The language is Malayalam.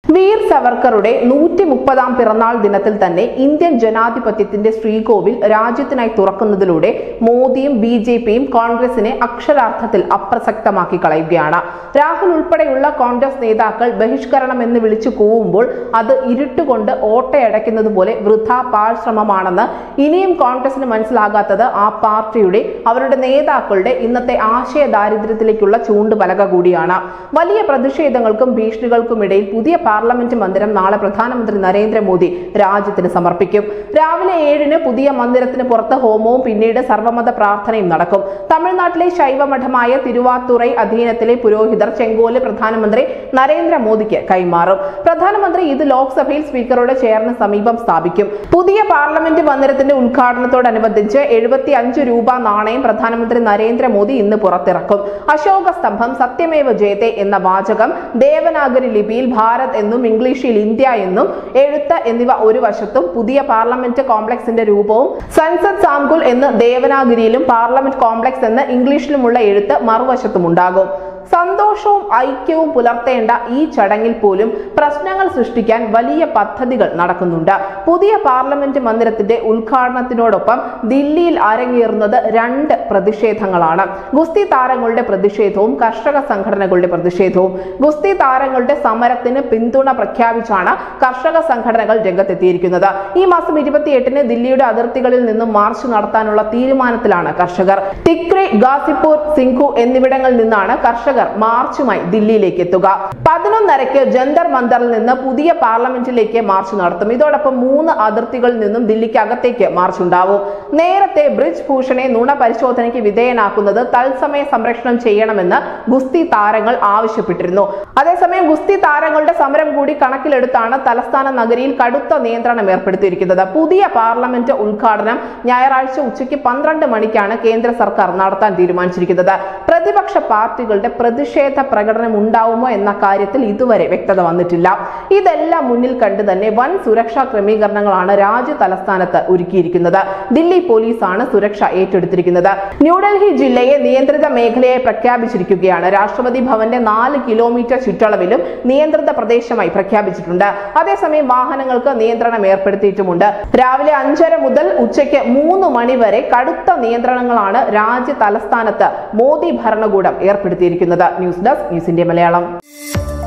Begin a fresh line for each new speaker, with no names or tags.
വീർ സവർക്കറുടെ നൂറ്റി മുപ്പതാം പിറന്നാൾ ദിനത്തിൽ തന്നെ ഇന്ത്യൻ ജനാധിപത്യത്തിന്റെ ശ്രീകോവിൽ രാജ്യത്തിനായി തുറക്കുന്നതിലൂടെ മോദിയും ബി ജെ പിയും കോൺഗ്രസിനെ അക്ഷരാർത്ഥത്തിൽ അപ്രസക്തമാക്കി കളയുകയാണ് രാഹുൽ ഉൾപ്പെടെയുള്ള കോൺഗ്രസ് നേതാക്കൾ ബഹിഷ്കരണം എന്ന് വിളിച്ചു കൂവുമ്പോൾ അത് ഇരുട്ടുകൊണ്ട് ഓട്ടയടയ്ക്കുന്നത് പോലെ വൃഥ പാഴ്ശ്രമമാണെന്ന് ഇനിയും കോൺഗ്രസിന് മനസ്സിലാകാത്തത് ആ പാർട്ടിയുടെ അവരുടെ നേതാക്കളുടെ ഇന്നത്തെ ആശയ ദാരിദ്ര്യത്തിലേക്കുള്ള ചൂണ്ടുപലക കൂടിയാണ് വലിയ പ്രതിഷേധങ്ങൾക്കും ഭീഷണികൾക്കുമിടയിൽ പുതിയ പാർലമെന്റ് മന്ദിരം നാളെ പ്രധാനമന്ത്രി നരേന്ദ്രമോദി രാജ്യത്തിന് സമർപ്പിക്കും രാവിലെ ഏഴിന് പുതിയ മന്ദിരത്തിന് പുറത്ത് ഹോമവും പിന്നീട് സർവമത പ്രാർത്ഥനയും നടക്കും തമിഴ്നാട്ടിലെ ശൈവമഠമായ തിരുവാത്തുറൈ അധീനത്തിലെ പുരോഹിതർ ചെങ്കോല് പ്രധാനമന്ത്രി നരേന്ദ്രമോദിക്ക് കൈമാറും പ്രധാനമന്ത്രി ഇത് ലോക്സഭയിൽ സ്പീക്കറുടെ ചെയറിന് സമീപം സ്ഥാപിക്കും പുതിയ പാർലമെന്റ് മന്ദിരത്തിന്റെ ഉദ്ഘാടനത്തോടനുബന്ധിച്ച് എഴുപത്തി അഞ്ച് രൂപ നാണയം പ്രധാനമന്ത്രി നരേന്ദ്രമോദി ഇന്ന് പുറത്തിറക്കും അശോക സ്തംഭം സത്യമേവ ജയത്തെ എന്ന വാചകം ദേവനാഗരി ലിപിയിൽ ഭാരത് എന്നും ഇംഗ്ലീഷിൽ ഇന്ത്യ എന്നും എഴുത്ത് എന്നിവ ഒരു വശത്തും പുതിയ പാർലമെന്റ് കോംപ്ലക്സിന്റെ രൂപവും സൻസദ് സാംകുൽ എന്ന് ദേവനാഗരിയിലും പാർലമെന്റ് കോംപ്ലക്സ് എന്ന് ഇംഗ്ലീഷിലുമുള്ള എഴുത്ത് മറുവശത്തും ഉണ്ടാകും സന്തോഷവും ഐക്യവും പുലർത്തേണ്ട ഈ ചടങ്ങിൽ പോലും പ്രശ്നങ്ങൾ സൃഷ്ടിക്കാൻ വലിയ പദ്ധതികൾ നടക്കുന്നുണ്ട് പുതിയ പാർലമെന്റ് മന്ദിരത്തിന്റെ ഉദ്ഘാടനത്തിനോടൊപ്പം ദില്ലിയിൽ അരങ്ങേറുന്നത് രണ്ട് പ്രതിഷേധങ്ങളാണ് ഗുസ്തി താരങ്ങളുടെ പ്രതിഷേധവും കർഷക സംഘടനകളുടെ പ്രതിഷേധവും ഗുസ്തി താരങ്ങളുടെ സമരത്തിന് പിന്തുണ പ്രഖ്യാപിച്ചാണ് കർഷക സംഘടനകൾ രംഗത്തെത്തിയിരിക്കുന്നത് ഈ മാസം ഇരുപത്തിയെട്ടിന് ദില്ലിയുടെ അതിർത്തികളിൽ നിന്നും മാർച്ച് നടത്താനുള്ള തീരുമാനത്തിലാണ് കർഷകർ തിക്രി ഗാസിപ്പൂർ സിംഘു എന്നിവിടങ്ങളിൽ നിന്നാണ് കർഷകർ മാർച്ചുമായി ദില്ലിയിലേക്ക് എത്തുക പതിനൊന്നരയ്ക്ക് ജന്തർ മന്ദറിൽ നിന്ന് പുതിയ പാർലമെന്റിലേക്ക് മാർച്ച് നടത്തും ഇതോടൊപ്പം മൂന്ന് അതിർത്തികളിൽ നിന്നും ദില്ലിക്ക് അകത്തേക്ക് മാർച്ച് ഉണ്ടാവും നേരത്തെ ബ്രിജ് ഭൂഷണെ നുണ പരിശോധനയ്ക്ക് വിധേയനാക്കുന്നത് തത്സമയ സംരക്ഷണം ചെയ്യണമെന്ന് ഗുസ്തി താരങ്ങൾ ആവശ്യപ്പെട്ടിരുന്നു അതേസമയം ഗുസ്തി താരങ്ങളുടെ സമരം കൂടി കണക്കിലെടുത്താണ് തലസ്ഥാന നഗരിയിൽ കടുത്ത നിയന്ത്രണം ഏർപ്പെടുത്തിയിരിക്കുന്നത് പുതിയ പാർലമെന്റ് ഉദ്ഘാടനം ഞായറാഴ്ച ഉച്ചയ്ക്ക് പന്ത്രണ്ട് മണിക്കാണ് കേന്ദ്ര സർക്കാർ നടത്താൻ തീരുമാനിച്ചിരിക്കുന്നത് പ്രതിപക്ഷ പാർട്ടികളുടെ പ്രതിഷേധ പ്രകടനം ഉണ്ടാവുമോ എന്ന കാര്യത്തിൽ ഇതുവരെ വ്യക്തത വന്നിട്ടില്ല ഇതെല്ലാം മുന്നിൽ കണ്ട് തന്നെ വൻ സുരക്ഷാ ക്രമീകരണങ്ങളാണ് രാജ്യ തലസ്ഥാനത്ത് ഒരുക്കിയിരിക്കുന്നത് ദില്ലി പോലീസാണ് സുരക്ഷ ഏറ്റെടുത്തിരിക്കുന്നത് ന്യൂഡൽഹി ജില്ലയെ നിയന്ത്രിത മേഖലയായി പ്രഖ്യാപിച്ചിരിക്കുകയാണ് രാഷ്ട്രപതി ഭവന്റെ നാല് കിലോമീറ്റർ ചുറ്റളവിലും നിയന്ത്രിത പ്രദേശമായി പ്രഖ്യാപിച്ചിട്ടുണ്ട് അതേസമയം വാഹനങ്ങൾക്ക് നിയന്ത്രണം ഏർപ്പെടുത്തിയിട്ടുമുണ്ട് രാവിലെ അഞ്ചര മുതൽ ഉച്ചയ്ക്ക് മൂന്ന് മണി വരെ കടുത്ത നിയന്ത്രണങ്ങളാണ് രാജ്യ തലസ്ഥാനത്ത് മോദി ഭരണകൂടം ഏർപ്പെടുത്തിയിരിക്കുന്നത് news desk news India Malayalam